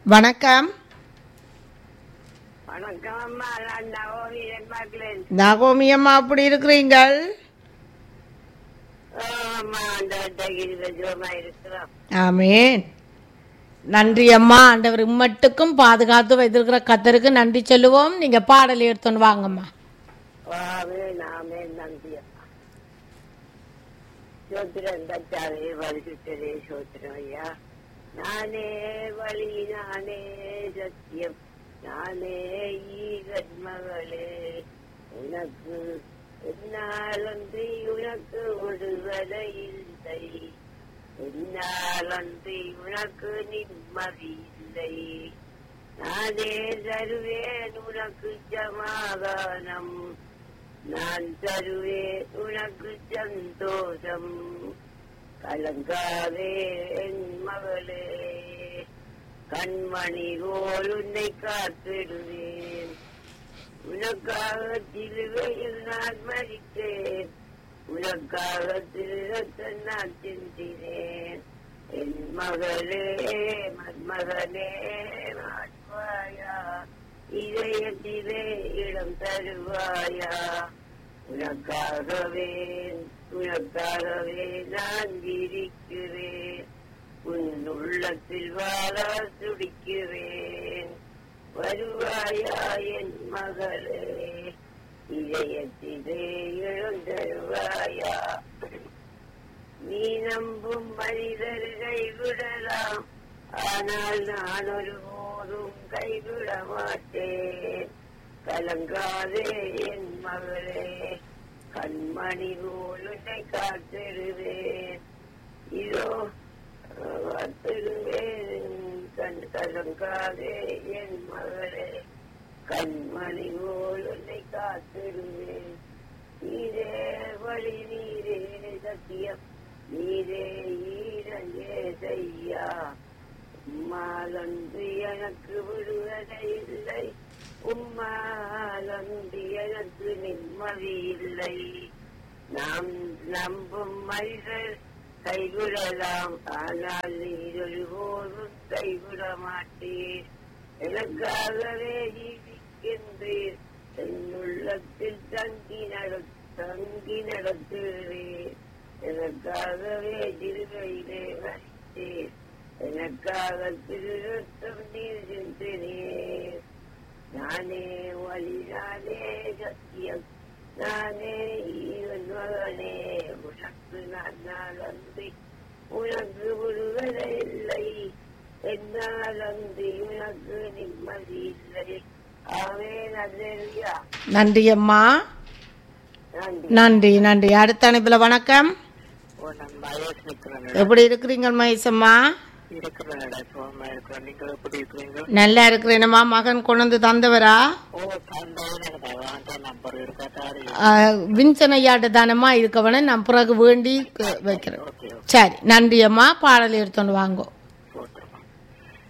வணக்கம் வணக்கம் அம்மா நான் நவோமி பார்க்கிறேன் நகோமி அம்மா அப்படி இருக்கிறீங்கள் அம்மா அந்த தகிரி வஜ்ரமா இருக்கிறோம் ஆமேன் நன்றி அம்மா ஆண்டவர் இம்மட்டுக்கும் பாதுகாத்து வைத்திருக்கிற கத்தருக்கு நன்றி சொல்லுவோம் நீங்க பாடல் எடுத்துன்னு வாங்கம்மா வாவே நாமே நம்பி அம்மா சோத்திரம் தச்சாவே வலிசுத்தரே சோத்திரம் ஐயா நானே வழி நானே சத்தியம் நானே ஈகன்மகளே உனக்கு என்னாலன்றி உனக்கு விடுதலை இல்லை என்னாலன்றி உனக்கு நிம்மதி இல்லை நானே தருவேன் உனக்கு சமாதானம் நான் தருவேன் உனக்கு சந்தோஷம் கலங்காதே என் மகளே கண்மணி போல் உன்னை காத்திடுவேன் உனக்காக சிலுவையில் நான் மறித்தேன் உனக்காக திருத்த நான் சிந்தினேன் என் மகளே மன்மகனே மாற்றுவாயா இதயத்திலே இடம் தருவாயா உனக்காகவே உனக்காகவே நான் இருக்கிறேன் உன் உள்ளத்தில் வாழ துடிக்கிறேன் வருவாயா என் மகளே இதயத்திலே எழுந்தருவாயா நீ நம்பும் மனிதர் கைவிடலாம் ஆனால் நான் ஒருபோதும் கைவிட மாட்டேன் கலங்காதே என் மகளே கண்மணி போல் உன்னை காத்திடுவேன் இதோ காத்திடுவேன் கண் கலங்காதே என் மகளே கண்மணி போல் உன்னை காத்திடுவேன் நீரே வழி நீரே சத்தியம் நீரே ஈரஞ்சே செய்யா உம்மாலன்று எனக்கு விடுவதை இல்லை உம்மாலன்று எனக்கு நிம்மதி இல்லை நாம் நம்பும் மனிதர் கைவிடலாம் ஆனால் நீர் ஒருபோதும் கைவிட மாட்டீர் எனக்காகவே ஜீவிக்கின்றீர் என் உள்ளத்தில் தங்கி நட தங்கி நடத்துகிறேன் எனக்காகவே திருவையிலே வரித்தேன் எனக்காக திருத்தம் நீர் சிந்தினேன் நானே வழி நானே சத்தியம் நானே ஈவன் மகனே உனக்கு நான் நாள் அன்றி உனக்கு விடுதலை இல்லை என்னால் அன்றி உனக்கு நிம்மதி இல்லை ஆவே நல்லா நன்றி அம்மா நன்றி நன்றி நன்றி அடுத்த அனுப்புல வணக்கம் ஓ நான் மகேஷ் நிற்கிறேன் எப்படி இருக்கிறீங்க மகேசம்மா இருக்கிறேன் சுகமா இருக்கிறேன் நீங்கள் எப்படி இருக்கிறீங்க நல்லா இருக்கிறேனம்மா மகன் கொண்டு வந்து தந்தவரா ஓ தந்தைன்னு எனக்கு அதான் நம்பர் இருக்கா தாரி ஆஹ், வின்சன் ஐயாட்ட தானம்மா இருக்கவன நான் பிறகு வேண்டி க- வைக்கிறேன் ஓகே சரி நன்றி அம்மா பாடல் எடுத்துன்னு வாங்கோ